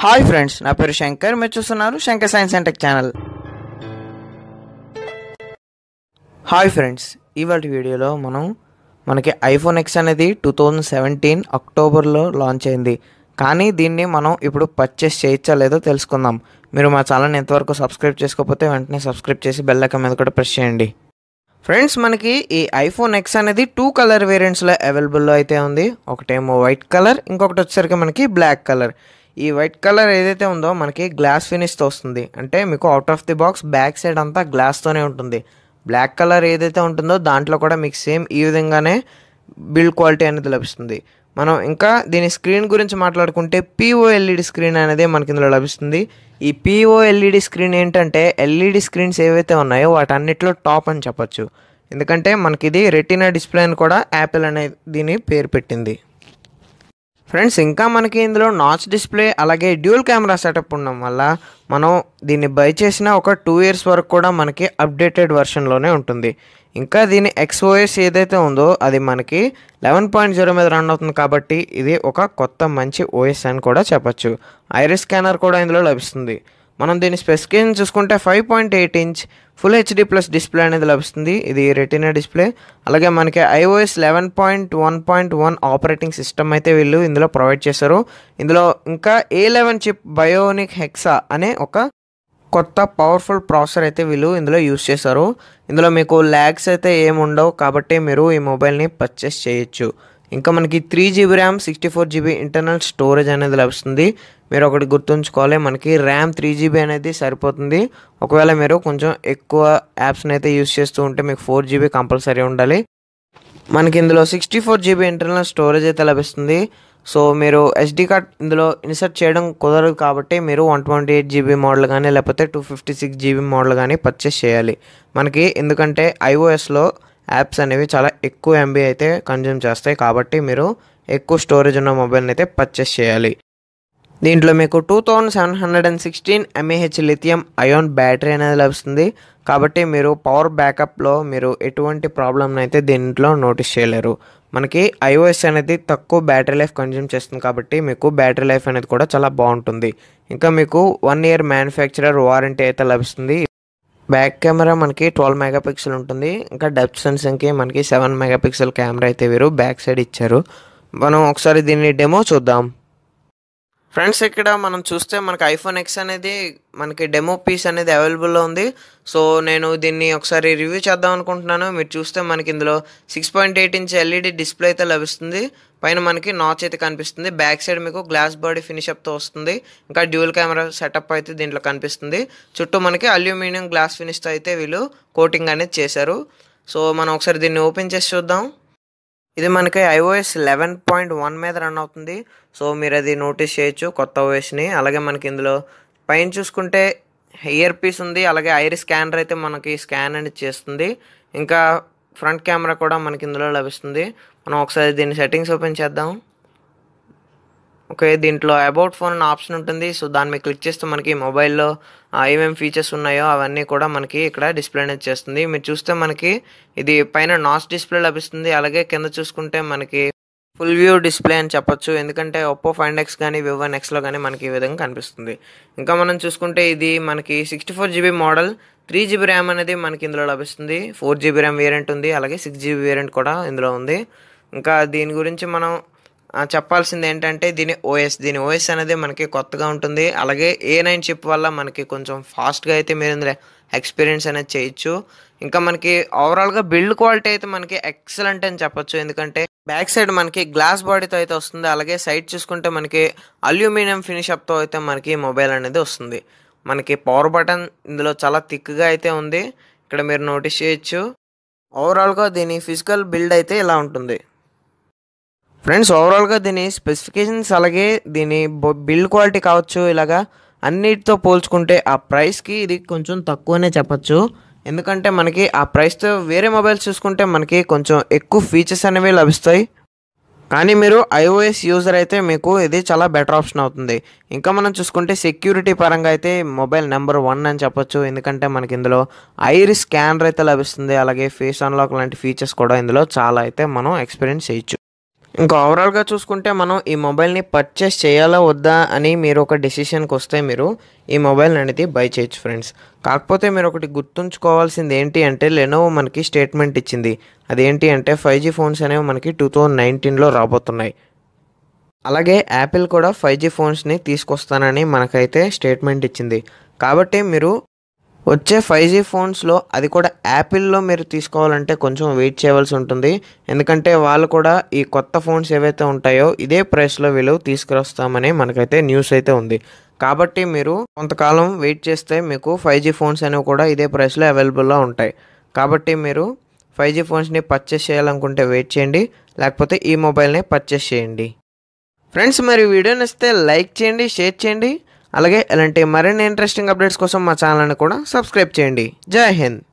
hi friends నా పేరు శంకర్ మీరు చూస్తున్నారు Shankar science and tech channel hi friends ఇవాళ వీడియోలో మనం మనకి ఐఫోన్ ఎక్స్ అనేది టూ థౌజండ్ సెవెంటీన్ అక్టోబర్లో లాంచ్ అయింది కానీ దీన్ని మనం ఇప్పుడు పర్చేస్ చేయొచ్చా లేదో తెలుసుకుందాం మీరు మా ఛానల్ని ఎంతవరకు సబ్స్క్రైబ్ చేసుకోకపోతే వెంటనే సబ్స్క్రైబ్ చేసి బెల్ ఐకాన్ మీద కూడా ప్రెస్ చేయండి ఫ్రెండ్స్ మనకి ఈ ఐఫోన్ ఎక్స్ అనేది టూ కలర్ వేరియంట్స్లో అవైలబుల్లో అయితే ఉంది ఒకటేమో వైట్ కలర్ ఇంకొకటి వచ్చేసరికి మనకి బ్లాక్ కలర్ ఈ వైట్ కలర్ ఏదైతే ఉందో మనకి గ్లాస్ ఫినిష్తో వస్తుంది అంటే మీకు out of the box back side అంతా గ్లాస్తోనే ఉంటుంది బ్లాక్ కలర్ ఏదైతే ఉంటుందో దాంట్లో కూడా మీకు సేమ్ ఈ విధంగానే బిల్డ్ క్వాలిటీ అనేది లభిస్తుంది మనం ఇంకా దీని స్క్రీన్ గురించి మాట్లాడుకుంటే పిఓఎల్ఈడి స్క్రీన్ అనేది మనకి ఇందులో లభిస్తుంది ఈ పిఓఎల్ఈడి స్క్రీన్ ఏంటంటే ఎల్ఈడి స్క్రీన్స్ ఏవైతే ఉన్నాయో వాటన్నిటిలో టాప్ అని చెప్పొచ్చు ఎందుకంటే మనకి ఇది రెటీనా డిస్ప్లే అని కూడా యాపిల్ అనే దీని పేరు పెట్టింది ఫ్రెండ్స్ ఇంకా మనకి ఇందులో నాచ్ డిస్ప్లే అలాగే డ్యూల్ కెమెరా సెటప్ ఉండడం వల్ల మనం దీన్ని బై చేసిన ఒక టూ ఇయర్స్ వరకు కూడా మనకి అప్డేటెడ్ వర్షన్లోనే ఉంటుంది ఇంకా దీని ఎక్స్ఓఎస్ ఏదైతే ఉందో అది మనకి లెవెన్ పాయింట్ జీరో మీద రన్ అవుతుంది కాబట్టి ఇది ఒక కొత్త మంచి ఓఎస్ అని కూడా చెప్పొచ్చు ఐరిస్ స్కానర్ కూడా ఇందులో లభిస్తుంది మనం దీని స్పెసిఫికేషన్ చూసుకుంటే five point eight inch full HD plus display అనేది లభిస్తుంది ఇది రెటీనా డిస్ప్లే అలాగే మనకి iOS eleven point one point one operating system అయితే వీళ్ళు ఇందులో ప్రొవైడ్ చేశారు ఇందులో ఇంకా A eleven chip bionic hexa అనే ఒక కొత్త పవర్ఫుల్ ప్రాసెసర్ అయితే వీళ్ళు ఇందులో యూస్ చేశారు ఇందులో మీకు ల్యాగ్స్ అయితే ఏమి ఉండవు కాబట్టి మీరు ఈ మొబైల్ని పర్చేస్ చేయొచ్చు ఇంకా మనకి three GB RAM sixty four GB internal storage అనేది లభిస్తుంది మీరు ఒకటి గుర్తుంచుకోవాలి మనకి ర్యామ్ త్రీ జీబీ అనేది సరిపోతుంది ఒకవేళ మీరు కొంచెం ఎక్కువ యాప్స్ని అయితే యూస్ చేస్తూ ఉంటే మీకు ఫోర్ జీబీ కంపల్సరీ ఉండాలి మనకి ఇందులో sixty four GB internal storage అయితే లభిస్తుంది సో మీరు ఎస్డి కార్డ్ ఇందులో ఇన్సర్ట్ చేయడం కుదరదు కాబట్టి మీరు one twenty eight GB model కానీ లేకపోతే two fifty six GB model కానీ పర్చేస్ చేయాలి మనకి ఎందుకంటే ఐఓఎస్లో యాప్స్ అనేవి చాలా ఎక్కువ ఎంబీ అయితే కన్జ్యూమ్ చేస్తాయి కాబట్టి మీరు ఎక్కువ స్టోరేజ్ ఉన్న మొబైల్ని అయితే పర్చేస్ చేయాలి దీంట్లో మీకు two thousand seven hundred and sixteen mAh lithium ion battery అనేది లభిస్తుంది కాబట్టి మీరు పవర్ బ్యాకప్లో మీరు ఎటువంటి ప్రాబ్లమ్ అయితే దీంట్లో నోటీస్ చేయలేరు మనకి ఐఓఎస్ అనేది తక్కువ బ్యాటరీ లైఫ్ కన్జ్యూమ్ చేస్తుంది కాబట్టి మీకు బ్యాటరీ లైఫ్ అనేది కూడా చాలా బాగుంటుంది ఇంకా మీకు వన్ ఇయర్ మ్యానుఫ్యాక్చరర్ వారంటీ అయితే లభిస్తుంది బ్యాక్ కెమెరా మనకి ట్వెల్వ్ మెగాపిక్సెల్ ఉంటుంది ఇంకా డెప్త్ సెన్సింగ్కి మనకి సెవెన్ మెగాపిక్సెల్ కెమెరా అయితే వీరు బ్యాక్ సైడ్ ఇచ్చారు మనం ఒకసారి దీన్ని డెమో చూద్దాం ఫ్రెండ్స్ ఇక్కడ మనం చూస్తే మనకి ఐఫోన్ ఎక్స్ అనేది మనకి డెమో పీస్ అనేది అవైలబుల్లో ఉంది సో నేను దీన్ని ఒకసారి రివ్యూ చేద్దాం అనుకుంటున్నాను మీరు చూస్తే మనకి ఇందులో six point eight inch LED display అయితే లభిస్తుంది పైన మనకి నాచ్ అయితే కనిపిస్తుంది బ్యాక్ సైడ్ మీకు గ్లాస్ బాడీ ఫినిష్ అప్తో వస్తుంది ఇంకా డ్యూల్ కెమెరా సెటప్ అయితే దీంట్లో కనిపిస్తుంది చుట్టూ మనకి అల్యూమినియం గ్లాస్ ఫినిష్తో అయితే వీళ్ళు కోటింగ్ అనేది చేశారు సో మనం ఒకసారి దీన్ని ఓపెన్ చేసి చూద్దాం ఇది మనకి ఐఓఎస్ లెవెన్ పాయింట్ వన్ మీద రన్ అవుతుంది సో మీరు అది నోటీస్ చేయొచ్చు కొత్త ఓఎస్ని అలాగే మనకి ఇందులో పైన చూసుకుంటే ఇయర్ పీస్ ఉంది అలాగే ఐరిస్ స్కానర్ అయితే మనకి స్కాన్ అనేది చేస్తుంది ఇంకా ఫ్రంట్ కెమెరా కూడా మనకి ఇందులో లభిస్తుంది మనం ఒకసారి దీని సెట్టింగ్స్ ఓపెన్ చేద్దాం ఓకే దీంట్లో అబౌట్ ఫోన్ అనే ఆప్షన్ ఉంటుంది సో దాని మీద క్లిక్ చేస్తే మనకి మొబైల్లో ఏమేమి ఫీచర్స్ ఉన్నాయో అవన్నీ కూడా మనకి ఇక్కడ డిస్ప్లే అనేది చేస్తుంది మీరు చూస్తే మనకి ఇది పైన నాచ్ డిస్ప్లే లభిస్తుంది అలాగే కింద చూసుకుంటే మనకి ఫుల్ వ్యూ డిస్ప్లే అని చెప్పొచ్చు ఎందుకంటే ఒప్పో ఫైండ్ ఎక్స్ కానీ వివన్ ఎక్స్లో కానీ మనకి ఈ విధంగా కనిపిస్తుంది ఇంకా మనం చూసుకుంటే ఇది మనకి sixty four GB model three GB RAM అనేది మనకి ఇందులో లభిస్తుంది ఫోర్ జీబీ ర్యామ్ వేరియంట్ ఉంది అలాగే సిక్స్ జీబీ వేరియంట్ కూడా ఇందులో ఉంది ఇంకా దీని గురించి మనం చెప్పాల్సింది ఏంటంటే దీని ఓఎస్ దీని ఓఎస్ అనేది మనకి కొత్తగా ఉంటుంది అలాగే ఏ నైన్ చిప్ వల్ల మనకి కొంచెం ఫాస్ట్గా అయితే మీరు ఇందులో ఎక్స్పీరియన్స్ అనేది చేయొచ్చు ఇంకా మనకి ఓవరాల్గా బిల్డ్ క్వాలిటీ అయితే మనకి ఎక్సలెంట్ అని చెప్పొచ్చు ఎందుకంటే బ్యాక్ సైడ్ మనకి గ్లాస్ బాడీతో అయితే వస్తుంది అలాగే సైడ్ చూసుకుంటే మనకి అల్యూమినియం ఫినిష్ అప్తో అయితే మనకి మొబైల్ అనేది వస్తుంది మనకి పవర్ బటన్ ఇందులో చాలా థిక్గా అయితే ఉంది ఇక్కడ మీరు నోటీస్ చేయొచ్చు ఓవరాల్గా దీని ఫిజికల్ బిల్డ్ అయితే ఇలా ఉంటుంది ఫ్రెండ్స్ ఓవరాల్గా దీని స్పెసిఫికేషన్స్ అలాగే దీని బిల్డ్ క్వాలిటీ కావచ్చు ఇలాగా అన్నిటితో పోల్చుకుంటే ఆ ప్రైస్కి ఇది కొంచెం తక్కువనే చెప్పచ్చు ఎందుకంటే మనకి ఆ ప్రైస్తో వేరే మొబైల్స్ చూసుకుంటే మనకి కొంచెం ఎక్కువ ఫీచర్స్ అనేవి లభిస్తాయి కానీ మీరు ఐఓఎస్ యూజర్ అయితే మీకు ఇది చాలా బెటర్ ఆప్షన్ అవుతుంది ఇంకా మనం చూసుకుంటే సెక్యూరిటీ పరంగా అయితే మొబైల్ నెంబర్ వన్ అని చెప్పొచ్చు ఎందుకంటే మనకి ఇందులో ఐరిస్ స్కానర్ అయితే లభిస్తుంది అలాగే ఫేస్ అన్లాక్ లాంటి ఫీచర్స్ కూడా ఇందులో చాలా అయితే మనం ఎక్స్పీరియన్స్ చేయొచ్చు ఇంకా ఓవరాల్గా చూసుకుంటే మనం ఈ మొబైల్ని పర్చేస్ చేయాలా వద్దా అని మీరు ఒక డెసిషన్కి వస్తే మీరు ఈ మొబైల్ అనేది బై చేయొచ్చు ఫ్రెండ్స్ కాకపోతే మీరు ఒకటి గుర్తుంచుకోవాల్సింది ఏంటి అంటే లెనోవో మనకి స్టేట్మెంట్ ఇచ్చింది అదేంటి అంటే ఫైవ్ జీ ఫోన్స్ అనేవి మనకి టూ థౌజండ్ నైన్టీన్లో రాబోతున్నాయి అలాగే యాపిల్ కూడా ఫైవ్ జీ ఫోన్స్ని తీసుకొస్తానని మనకైతే స్టేట్మెంట్ ఇచ్చింది కాబట్టి మీరు వచ్చే ఫైవ్ జీ ఫోన్స్లో అది కూడా యాపిల్లో మీరు తీసుకోవాలంటే కొంచెం వెయిట్ చేయవలసి ఉంటుంది ఎందుకంటే వాళ్ళు కూడా ఈ కొత్త ఫోన్స్ ఏవైతే ఉంటాయో ఇదే ప్రైస్లో వీళ్ళు తీసుకురొస్తామని మనకైతే న్యూస్ అయితే ఉంది కాబట్టి మీరు కొంతకాలం వెయిట్ చేస్తే మీకు ఫైవ్ జీ ఫోన్స్ అనేవి కూడా ఇదే ప్రైస్లో అవైలబుల్లో ఉంటాయి కాబట్టి మీరు ఫైవ్ జీ ఫోన్స్ని పర్చేస్ చేయాలనుకుంటే వెయిట్ చేయండి లేకపోతే ఈ మొబైల్ని పర్చేస్ చేయండి ఫ్రెండ్స్ మరి వీడియో నచ్చితే లైక్ చేయండి షేర్ చేయండి అలాగే ఇలాంటి మరిన్ని ఇంట్రెస్టింగ్ అప్డేట్స్ కోసం మా ఛానల్ని కూడా సబ్స్క్రైబ్ చేయండి జై హింద్